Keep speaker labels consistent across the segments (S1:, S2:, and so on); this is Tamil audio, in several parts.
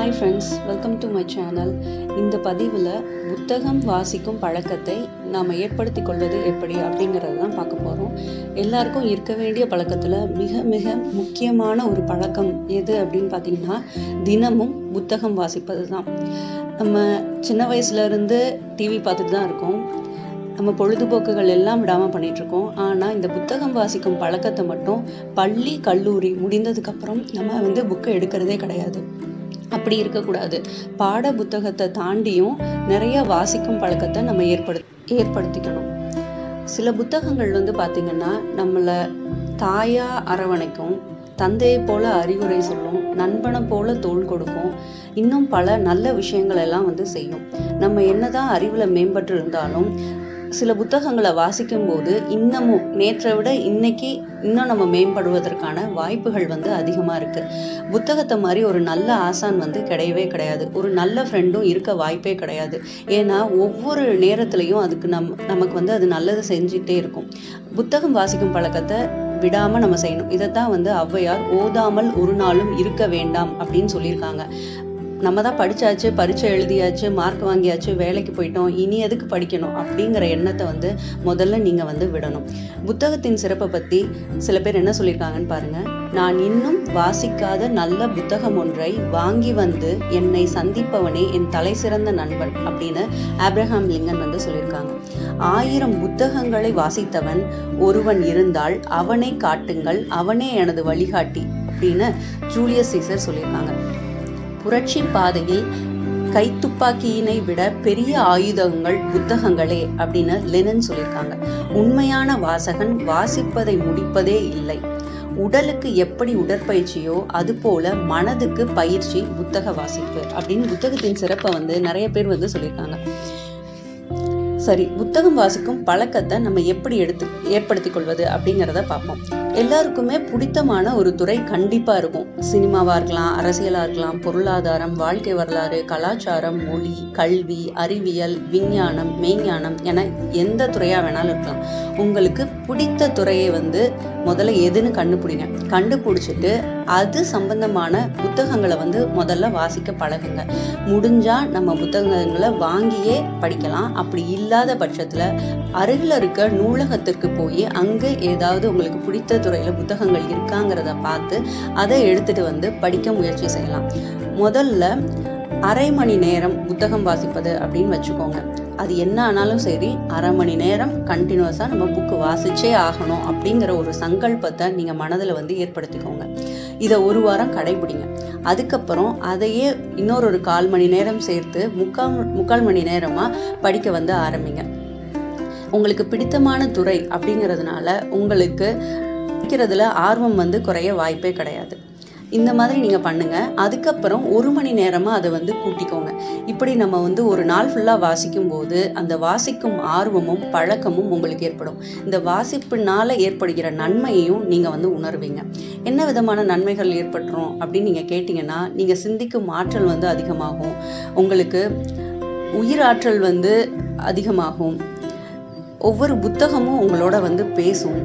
S1: hi friends welcome to my channel இந்த பதிவில் புத்தகம் வாசிக்கும் பழக்கத்தை நாம் ஏற்படுத்தி கொள்வது எப்படி அப்படிங்கிறது தான் பார்க்க போகிறோம் எல்லாருக்கும் இருக்க வேண்டிய பழக்கத்தில் மிக மிக முக்கியமான ஒரு பழக்கம் எது அப்படின்னு பார்த்தீங்கன்னா தினமும் புத்தகம் வாசிப்பது தான் நம்ம சின்ன வயசுலேருந்து டிவி பார்த்துட்டு தான் இருக்கோம் நம்ம பொழுதுபோக்குகள் எல்லாம் விடாமல் பண்ணிகிட்ருக்கோம் ஆனால் இந்த புத்தகம் வாசிக்கும் பழக்கத்தை மட்டும் பள்ளி கல்லூரி முடிந்ததுக்கப்புறம் நம்ம வந்து புக்கை எடுக்கிறதே கிடையாது அப்படி இருக்கக்கூடாது பாட புத்தகத்தை தாண்டியும் நிறைய வாசிக்கும் பழக்கத்தை நம்ம ஏற்படு ஏற்படுத்திக்கணும் சில புத்தகங்கள் வந்து பார்த்திங்கன்னா நம்மளை தாயா அரவணைக்கும் தந்தையை போல அறிவுரை சொல்லும் நண்பனை போல தோள் கொடுக்கும் இன்னும் பல நல்ல விஷயங்கள் எல்லாம் வந்து செய்யும் நம்ம என்னதான் அறிவில் மேம்பட்டு இருந்தாலும் சில புத்தகங்களை வாசிக்கும் போது இன்னமும் நேற்றை விட இன்னைக்கு இன்னும் நம்ம மேம்படுவதற்கான வாய்ப்புகள் வந்து அதிகமாக இருக்கு புத்தகத்தை மாதிரி ஒரு நல்ல ஆசான் வந்து கிடையவே கிடையாது ஒரு நல்ல ஃப்ரெண்டும் இருக்க வாய்ப்பே கிடையாது ஏன்னா ஒவ்வொரு நேரத்துலையும் அதுக்கு நம் நமக்கு வந்து அது நல்லது செஞ்சுட்டே இருக்கும் புத்தகம் வாசிக்கும் பழக்கத்தை விடாம நம்ம செய்யணும் இதைத்தான் வந்து ஔவையார் ஓதாமல் ஒரு நாளும் இருக்க வேண்டாம் அப்படின்னு சொல்லியிருக்காங்க நம்ம தான் படிச்சாச்சு பரீட்சை எழுதியாச்சு மார்க் வாங்கியாச்சு வேலைக்கு போயிட்டோம் இனி எதுக்கு படிக்கணும் அப்படிங்கிற எண்ணத்தை வந்து முதல்ல நீங்க வந்து விடணும் புத்தகத்தின் சிறப்பை பத்தி சில பேர் என்ன சொல்லியிருக்காங்கன்னு பாருங்க நான் இன்னும் வாசிக்காத நல்ல புத்தகம் ஒன்றை வாங்கி வந்து என்னை சந்திப்பவனே என் தலை சிறந்த நண்பன் அப்படின்னு ஆப்ரஹாம் லிங்கன் வந்து சொல்லியிருக்காங்க ஆயிரம் புத்தகங்களை வாசித்தவன் ஒருவன் இருந்தால் அவனை காட்டுங்கள் அவனே எனது வழிகாட்டி அப்படின்னு ஜூலியஸ் சீசர் சொல்லியிருக்காங்க புரட்சி பாதையில் கைத்துப்பாக்கியினை விட பெரிய ஆயுதங்கள் புத்தகங்களே அப்படின்னு லெனின் சொல்லியிருக்காங்க உண்மையான வாசகன் வாசிப்பதை முடிப்பதே இல்லை உடலுக்கு எப்படி உடற்பயிற்சியோ அது போல மனதுக்கு பயிற்சி புத்தக வாசிப்பு அப்படின்னு புத்தகத்தின் சிறப்பை வந்து நிறைய பேர் வந்து சொல்லியிருக்காங்க சரி புத்தகம் வாசிக்கும் பழக்கத்தை நம்ம எப்படி எடுத்து ஏற்படுத்திக் கொள்வது அப்படிங்கிறத பார்ப்போம் எல்லாருக்குமே பிடித்தமான ஒரு துறை கண்டிப்பா இருக்கும் சினிமாவா இருக்கலாம் அரசியலா இருக்கலாம் பொருளாதாரம் வாழ்க்கை வரலாறு கலாச்சாரம் மொழி கல்வி அறிவியல் விஞ்ஞானம் மெய்ஞானம் என எந்த துறையா வேணாலும் இருக்கலாம் உங்களுக்கு பிடித்த துறையை வந்து முதல்ல எதுன்னு கண்டுபிடிங்க கண்டுபிடிச்சிட்டு அது சம்பந்தமான புத்தகங்களை வந்து முதல்ல வாசிக்க பழகுங்க முடிஞ்சா நம்ம புத்தகங்களை வாங்கியே படிக்கலாம் அப்படி இல்லாத பட்சத்துல அருகில் இருக்க நூலகத்திற்கு போய் அங்க ஏதாவது உங்களுக்கு பிடித்த துறையில புத்தகங்கள் இருக்காங்கிறத பார்த்து அதை எடுத்துட்டு வந்து படிக்க முயற்சி செய்யலாம் முதல்ல அரை மணி நேரம் புத்தகம் வாசிப்பது அப்படின்னு வச்சுக்கோங்க அது என்ன ஆனாலும் சரி அரை மணி நேரம் கண்டினியூஸாக நம்ம புக்கு வாசிச்சே ஆகணும் அப்படிங்கிற ஒரு சங்கல்பத்தை நீங்கள் மனதில் வந்து ஏற்படுத்திக்கோங்க இதை ஒரு வாரம் கடைபிடிங்க அதுக்கப்புறம் அதையே இன்னொரு ஒரு கால் மணி நேரம் சேர்த்து முக்கால் முக்கால் மணி நேரமாக படிக்க வந்து ஆரம்பிங்க உங்களுக்கு பிடித்தமான துறை அப்படிங்கிறதுனால உங்களுக்கு படிக்கிறதுல ஆர்வம் வந்து குறைய வாய்ப்பே கிடையாது இந்த மாதிரி நீங்கள் பண்ணுங்க அதுக்கப்புறம் ஒரு மணி நேரமாக அதை வந்து கூட்டிக்கோங்க இப்படி நம்ம வந்து ஒரு நாள் ஃபுல்லாக வாசிக்கும் போது அந்த வாசிக்கும் ஆர்வமும் பழக்கமும் உங்களுக்கு ஏற்படும் இந்த வாசிப்புனால ஏற்படுகிற நன்மையையும் நீங்கள் வந்து உணர்வீங்க என்ன விதமான நன்மைகள் ஏற்பட்டுரும் அப்படின்னு நீங்கள் கேட்டிங்கன்னா நீங்கள் சிந்திக்கும் ஆற்றல் வந்து அதிகமாகும் உங்களுக்கு உயிராற்றல் வந்து அதிகமாகும் ஒவ்வொரு புத்தகமும் உங்களோட வந்து பேசும்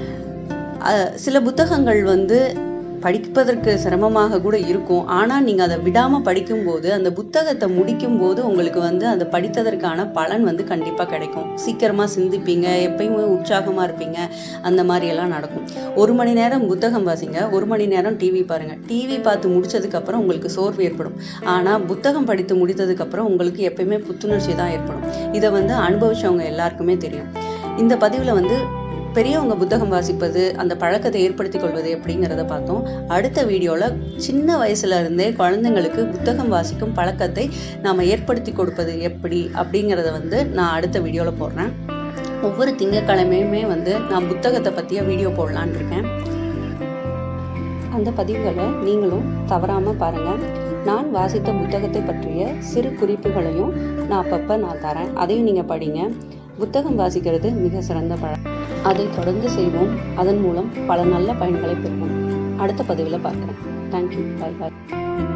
S1: சில புத்தகங்கள் வந்து படிப்பதற்கு சிரமமாக கூட இருக்கும் ஆனால் நீங்கள் அதை விடாமல் படிக்கும்போது அந்த புத்தகத்தை முடிக்கும் போது உங்களுக்கு வந்து அந்த படித்ததற்கான பலன் வந்து கண்டிப்பாக கிடைக்கும் சீக்கிரமாக சிந்திப்பீங்க எப்பயுமே உற்சாகமாக இருப்பீங்க அந்த மாதிரி எல்லாம் நடக்கும் ஒரு மணி நேரம் புத்தகம் வாசிங்க ஒரு மணி நேரம் டிவி பாருங்கள் டிவி பார்த்து முடிச்சதுக்கப்புறம் உங்களுக்கு சோர்வு ஏற்படும் ஆனால் புத்தகம் படித்து முடித்ததுக்கப்புறம் உங்களுக்கு எப்பயுமே புத்துணர்ச்சி தான் ஏற்படும் இதை வந்து அனுபவிச்சவங்க எல்லாருக்குமே தெரியும் இந்த பதிவில் வந்து பெரியவங்க புத்தகம் வாசிப்பது அந்த பழக்கத்தை ஏற்படுத்திக் கொள்வது எப்படிங்கிறத பார்த்தோம் அடுத்த வீடியோவில் சின்ன வயசுல இருந்தே குழந்தைங்களுக்கு புத்தகம் வாசிக்கும் பழக்கத்தை நாம் ஏற்படுத்தி கொடுப்பது எப்படி அப்படிங்கிறத வந்து நான் அடுத்த வீடியோவில் போடுறேன் ஒவ்வொரு திங்கக்கிழமையுமே வந்து நான் புத்தகத்தை பற்றிய வீடியோ போடலான் இருக்கேன் அந்த பதிவுகளை நீங்களும் தவறாமல் பாருங்கள் நான் வாசித்த புத்தகத்தை பற்றிய சிறு குறிப்புகளையும் நான் அப்பப்போ நான் தரேன் அதையும் நீங்கள் படிங்க புத்தகம் வாசிக்கிறது மிக சிறந்த பழக்கம் அதை தொடர்ந்து செய்வோம் அதன் மூலம் பல நல்ல பயன்களை பெறுவோம் அடுத்த பதிவில் பார்க்குறேன் தேங்க்யூ பாய் பாய்